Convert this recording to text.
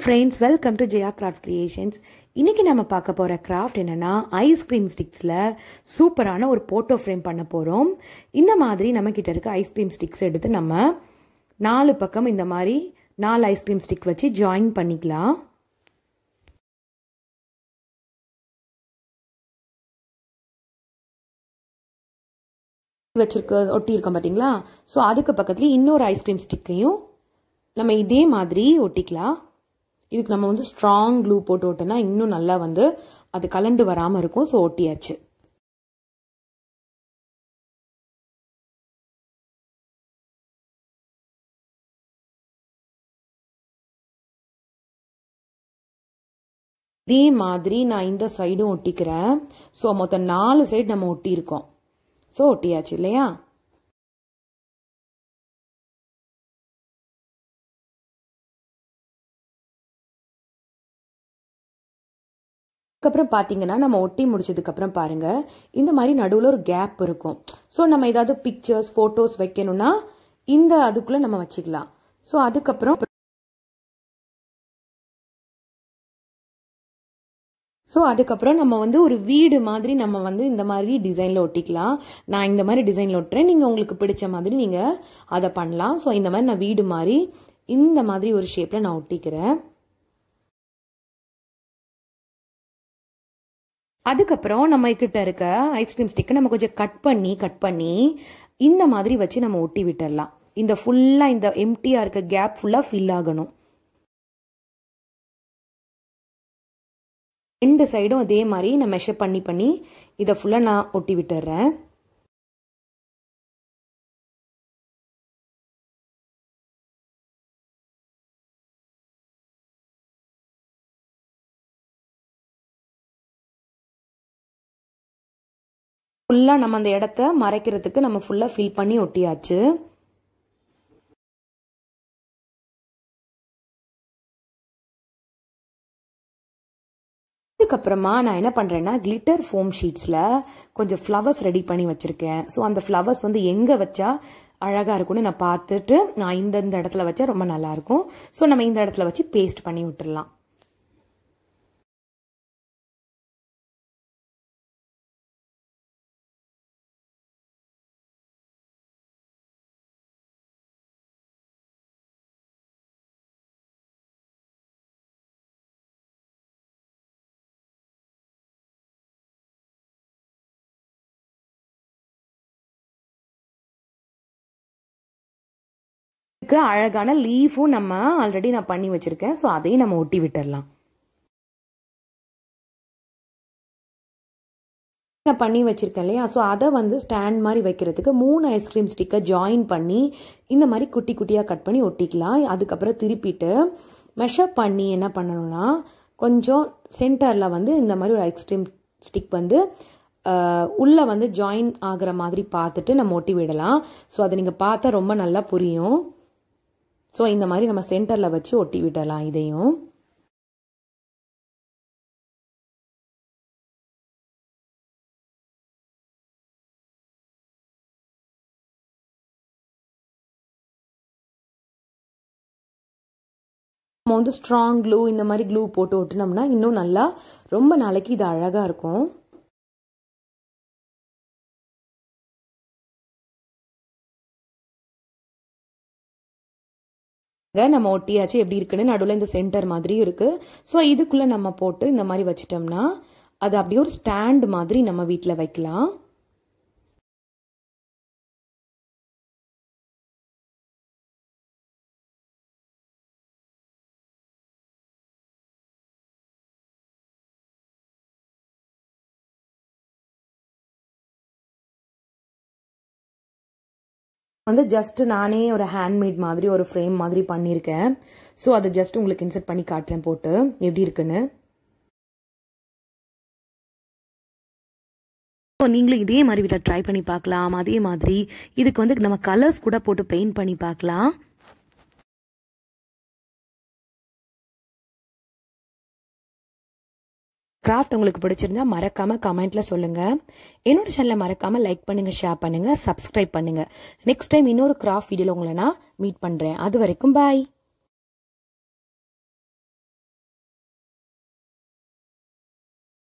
friends welcome to Jaya craft creations இன்றைக்கி நம்ம பார்க்க போகிற கிராஃப்ட் என்னென்னா ஐஸ்கிரீம் ஸ்டிக்ஸில் சூப்பரான ஒரு போட்டோ ஃப்ரேம் பண்ண போகிறோம் இந்த மாதிரி நம்மக்கிட்ட இருக்க ஐஸ்கிரீம் ஸ்டிக்ஸ் எடுத்து நம்ம நாலு பக்கம் இந்த மாதிரி நாலு ஐஸ்கிரீம் ஸ்டிக் வச்சு ஜாயின் பண்ணிக்கலாம் வச்சிருக்க ஒட்டி இருக்கோம் பார்த்தீங்களா ஸோ அதுக்கு பக்கத்துலேயே இன்னொரு ஐஸ்கிரீம் ஸ்டிக்கையும் நம்ம இதே மாதிரி ஒட்டிக்கலாம் இதுக்கு நம்ம வந்து ஸ்ட்ராங் க்ளூ போட்டு ஒட்டினா இன்னும் நல்லா வந்து அது கலண்டு வராமல் இருக்கும் ஸோ ஒட்டியாச்சு இதே மாதிரி நான் இந்த சைடும் ஒட்டிக்கிறேன் ஸோ மொத்தம் நாலு சைடு நம்ம ஒட்டியிருக்கோம் ஸோ ஒட்டியாச்சு இல்லையா அதுக்கப்புறம் பார்த்தீங்கன்னா நம்ம ஒட்டி முடிச்சதுக்கப்புறம் பாருங்க இந்த மாதிரி நடுவில் ஒரு கேப் இருக்கும் ஸோ நம்ம ஏதாவது பிக்சர்ஸ் ஃபோட்டோஸ் வைக்கணும்னா இந்த அதுக்குள்ளே நம்ம வச்சுக்கலாம் ஸோ அதுக்கப்புறம் ஸோ அதுக்கப்புறம் நம்ம வந்து ஒரு வீடு மாதிரி நம்ம வந்து இந்த மாதிரி டிசைனில் ஒட்டிக்கலாம் நான் இந்த மாதிரி டிசைனில் ஒட்டுறேன் நீங்கள் உங்களுக்கு பிடிச்ச மாதிரி நீங்கள் அதை பண்ணலாம் ஸோ இந்த மாதிரி நான் வீடு மாதிரி இந்த மாதிரி ஒரு ஷேப்பில் நான் ஒட்டிக்கிறேன் அதுக்கப்புறம் நம்ம கிட்ட இருக்க ஐஸ்கிரீம் ஸ்டிக்கை நம்ம கொஞ்சம் கட் பண்ணி கட் பண்ணி இந்த மாதிரி வச்சு நம்ம ஒட்டி விட்டுடலாம் இந்த ஃபுல்லாக இந்த எம்டியாக இருக்க கேப் ஃபுல்லாக ஃபில் ஆகணும் ரெண்டு சைடும் அதே மாதிரி நான் மெஷர் பண்ணி பண்ணி இதை ஃபுல்லாக நான் ஒட்டி விட்டுறேன் ஃபுல்லாக நம்ம அந்த இடத்த மறைக்கிறதுக்கு நம்ம ஃபுல்லாக ஃபில் பண்ணி ஒட்டியாச்சு அதுக்கப்புறமா நான் என்ன பண்ணுறேன்னா கிளிட்டர் ஃபோம் ஷீட்ஸில் கொஞ்சம் ஃப்ளவர்ஸ் ரெடி பண்ணி வச்சுருக்கேன் ஸோ அந்த ஃப்ளவர்ஸ் வந்து எங்கே வச்சா அழகாக இருக்கும்னு நான் பார்த்துட்டு நான் இந்த இந்த இடத்துல வச்சா ரொம்ப நல்லாயிருக்கும் ஸோ நம்ம இந்த இடத்துல வச்சு பேஸ்ட் பண்ணி விட்டுடலாம் இதுக்கு அழகான லீஃபும் நம்ம ஆல்ரெடி நான் பண்ணி வச்சுருக்கேன் ஸோ அதையும் நம்ம ஒட்டி விட்டுடலாம் நான் பண்ணி வச்சுருக்கேன் இல்லையா ஸோ அதை வந்து ஸ்டாண்ட் மாதிரி வைக்கிறதுக்கு மூணு ஐஸ்கிரீம் ஸ்டிக்கை ஜாயின் பண்ணி இந்த மாதிரி குட்டி குட்டியாக கட் பண்ணி ஒட்டிக்கலாம் அதுக்கப்புறம் திருப்பிட்டு மெஷர் பண்ணி என்ன பண்ணணும்னா கொஞ்சம் சென்டரில் வந்து இந்த மாதிரி ஒரு ஐஸ்கிரீம் ஸ்டிக் வந்து உள்ளே வந்து ஜாயின் ஆகிற மாதிரி பார்த்துட்டு நம்ம ஒட்டி விடலாம் ஸோ அதை நீங்கள் பார்த்தா ரொம்ப நல்லா புரியும் ஸோ இந்த மாதிரி நம்ம சென்டரில் வச்சு ஒட்டி விடலாம் இதையும் நம்ம வந்து ஸ்ட்ராங் க்ளூ இந்த மாதிரி க்ளூ போட்டு ஒட்டினோம்னா இன்னும் நல்லா ரொம்ப நாளைக்கு இது அழகாக இருக்கும் நம்ம ஒட்டியாச்சு எப்படி இருக்குன்னு நடுவில் இந்த சென்டர் மாதிரியும் இருக்குது ஸோ இதுக்குள்ளே நம்ம போட்டு இந்த மாதிரி வச்சிட்டோம்னா அது அப்படியே ஒரு ஸ்டாண்ட் மாதிரி நம்ம வீட்டில் வைக்கலாம் வந்து ஜஸ்ட் நானே ஒரு ஹேண்ட்மேட் மாதிரி ஒரு ஃப்ரேம் மாதிரி பண்ணியிருக்கேன் ஸோ அதை ஜஸ்ட் உங்களுக்கு இன்செர்ட் பண்ணி காட்டுறேன் போட்டு எப்படி இருக்குன்னு ஸோ நீங்களும் இதே மாதிரி வீட்டில் ட்ரை பண்ணி பார்க்கலாம் அதே மாதிரி இதுக்கு வந்து நம்ம கலர்ஸ் கூட போட்டு பெயிண்ட் பண்ணி பார்க்கலாம் கிராஃப்ட் உங்களுக்கு பிடிச்சிருந்தா மறக்காம கமெண்ட்ல சொல்லுங்க என்னோட சேனலை மறக்காம லைக் பண்ணுங்க ஷேர் பண்ணுங்க சப்ஸ்கிரைப் பண்ணுங்க நெக்ஸ்ட் டைம் இன்னொரு கிராஃப்ட் வீடியோல உங்களை நான் மீட் பண்றேன் அது வரைக்கும் பாய்